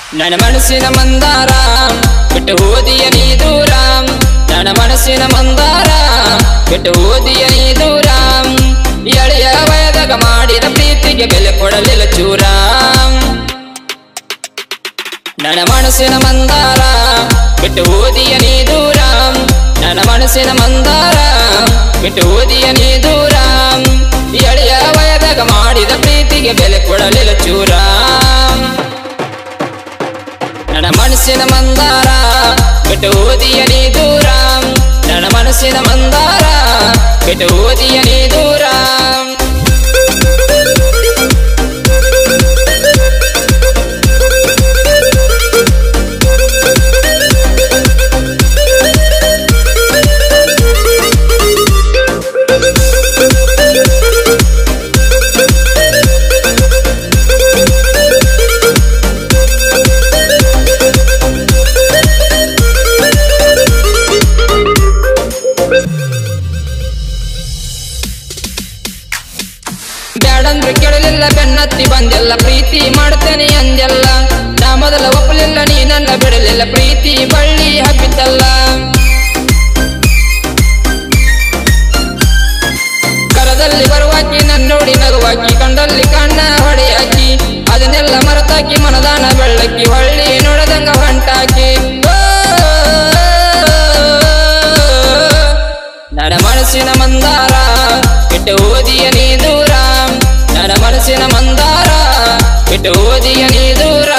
ನನ್ನ ಮನಸ್ಸಿನ ಮಂದಾರ ಬಿಟ್ಟು ಓದಿಯ ನೀ ದೂರ ನನ್ನ ಮನಸ್ಸಿನ ಮಂದಾರ ಬಿಟ್ಟು ಓದಿಯ ನೀ ದೂರ ಎಳೆಯ ವಯದಾಗ ಮಾಡಿದ ಪ್ರೀತಿಗೆ ಬೆಲೆ ಕೊಡಲಿಲ್ಲ ಚೂರ ನನ್ನ ಮನಸ್ಸಿನ ಮಂದಾರ ಬಿಟ್ಟು ಓದಿಯ ನೀ ದೂರ ನನ್ನ ಮನಸ್ಸಿನ ಮಂದಾರ ಬಿಟ್ಟು ಓದಿಯ ನೀ ದೂರ ಎಳೆಯ ವಯದಾಗ ಮಾಡಿದ ಪ್ರೀತಿಗೆ ಬೆಲೆ ಕೊಡಲಿಲ್ಲ ಚೂರ ನನ್ನ ಮನಸ್ಸಿನ ಮಂದಾರ ಬಿಟ್ಟು ಓದಿಯ ನೀ ದೂರ ನನ್ನ ಮನಸ್ಸಿನ ಮಂದಾರ ಬಿಟ್ಟು ಓದಿಯ ನೀ ದೂರ ಬ್ಯಾಡಂದ್ರೆ ಕೇಳಲಿಲ್ಲ ಬೆನ್ನತ್ತಿ ಬಂದೆಲ್ಲ ಪ್ರೀತಿ ಮಾಡ್ತೇನೆ ಅಂದೆಲ್ಲ ನಾ ಮೊದಲ ಒಪ್ಪಲಿಲ್ಲ ನೀ ನನ್ನ ಬಿಡಲಿಲ್ಲ ಪ್ರೀತಿ ಬಳ್ಳಿ ಹಬ್ಬಿತಲ್ಲ ಕರದಲ್ಲಿ ಬರುವಾಕಿ ನನ್ನ ನೋಡಿ ನಗುವಾಕಿ ಕಂಡಲ್ಲಿ ಕಣ್ಣ ಹೊಡೆಯಾಕಿ ಅದನ್ನೆಲ್ಲ ಮರೆತಾಕಿ ಮನದಾನ ಬೆಳ್ಳಕ್ಕಿ ಹೊಳ್ಳಿ ನೋಡದಂಗ ಹೊಂಟಾಕಿ ಓ, ನನ್ನ ಮನಸ್ಸಿನ ಮಂದಾರ ಬಿಟ್ಟು ಓದಿಯ ನೀ ದೂರ ನನ್ನ ಮನಸ್ಸಿನ ಮಂದಾರ ಬಿಟ್ಟು ಓದಿಯ ನೀ ದೂರ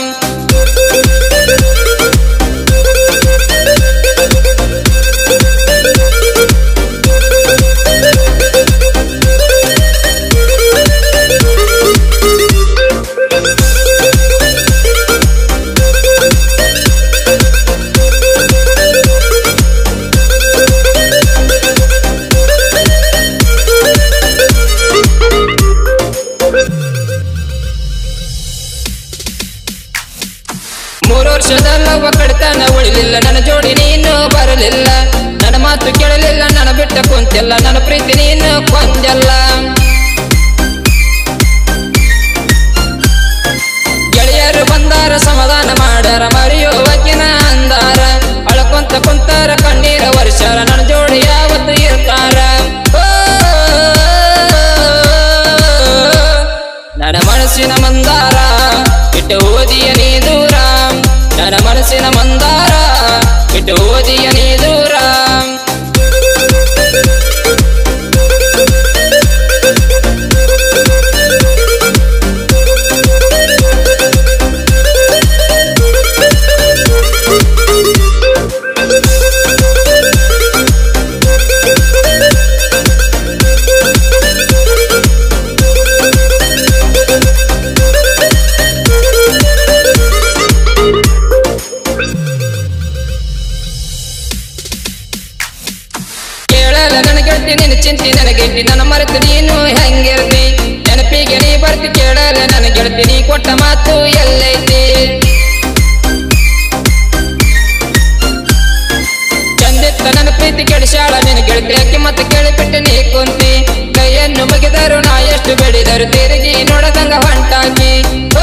ಮೂರು ವರ್ಷದಲ್ಲವ ಕಡಿತನ ಉಳಿಲಿಲ್ಲ ನನ್ನ ಜೋಡಿ ನೀನು ಬರಲಿಲ್ಲ ನನ್ನ ಮಾತು ಕೇಳಲಿಲ್ಲ ನನ್ನ ಬಿಟ್ಟ ಕುಂತಿಲ್ಲ ನನ್ನ ಪ್ರೀತಿ ನೀನು ಕೊಂದಲ್ಲ ಗೆಳೆಯರು ಬಂದಾರ ಸಮಾಧಾನ ಮಾಡಾರ ಮರೆಯುವಕಿನ ಅಂದಾರ ಅಳಕೊಂತ ಕುಂತಾರ ಕಣ್ಣೀರ ವರ್ಷಾರ ನನ್ನ ಜೋಡಿ ಯಾವತ್ತು ಇರ್ತಾರ ಓ, ನನ್ನ ಮನಸ್ಸಿನ ಮಂದಾರ ಬಿಟ್ಟು ಓದಿಯ ನೀ ದೂರ ನನ್ನ ಮನಸ್ಸಿನ ಮಂದಾರ ಬಿಟ್ಟು ಓದಿಯ ನೀ ದೂರ ಕೇಳಲ್ಲ ನನ್ನ ಗೆಳತಿ ನಿನ್ನ ಚಿಂತಿ ನನಗೈತಿ ನನ್ನ ಮರೆತು ನೀನು ಹೆಂಗಿರ್ತಿ ನೆನಪಿಗೆ ನೀ ಬರ್ತಿ ಕೇಳಲ್ಲ ನನ್ನ ಗೆಳತಿ ನೀ ಕೊಟ್ಟ ಮಾತು ಎಲ್ಲೈತಿ ಚಂದಿತ್ತ ನನ್ನ ಪ್ರೀತಿ ಕೆಡಿಸಾಳ ನಿನ್ನ ಗೆಳತಿ ಯಾಕೆ ಮತ್ತೆ ಕೇಳಿಬಿಟ್ಟು ನೀ ಕುಂತಿ ಕೈಯನ್ನು ಮುಗಿದರು ನಾ ಎಷ್ಟು ಬೆಳೆದರು ತಿರುಗಿ ನೋಡದಂಗ ಹೊಂಟಾಗಿ ಓ,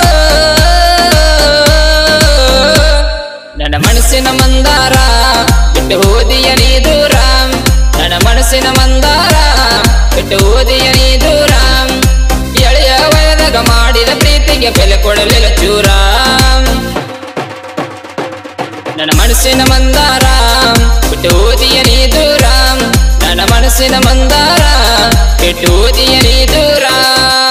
ನನ್ನ ಮನಸ್ಸಿನ ಮಂದಾರ ಬಿಟ್ಟು ಓದಿಯ ನೀ ದೂರ ನನ್ನ ಮನಸ್ಸಿನ ಮಂದಾರ ಬಿಟ್ಟು ಓದಿಯ ನೀ ದೂರ ಎಳೆಯ ವಯದಾಗ ಮಾಡಿದ ಪ್ರೀತಿಗೆ ಬೆಲೆ ಕೊಡಲಿಲ್ಲ ಚೂರ ನನ್ನ ಮನಸ್ಸಿನ ಮಂದಾರ ಬಿಟ್ಟು ಓದಿಯ ನೀ ದೂರ ನನ್ನ ಮನಸ್ಸಿನ ಮಂದಾರ ಬಿಟ್ಟು ಓದಿಯ ನೀ ದೂರ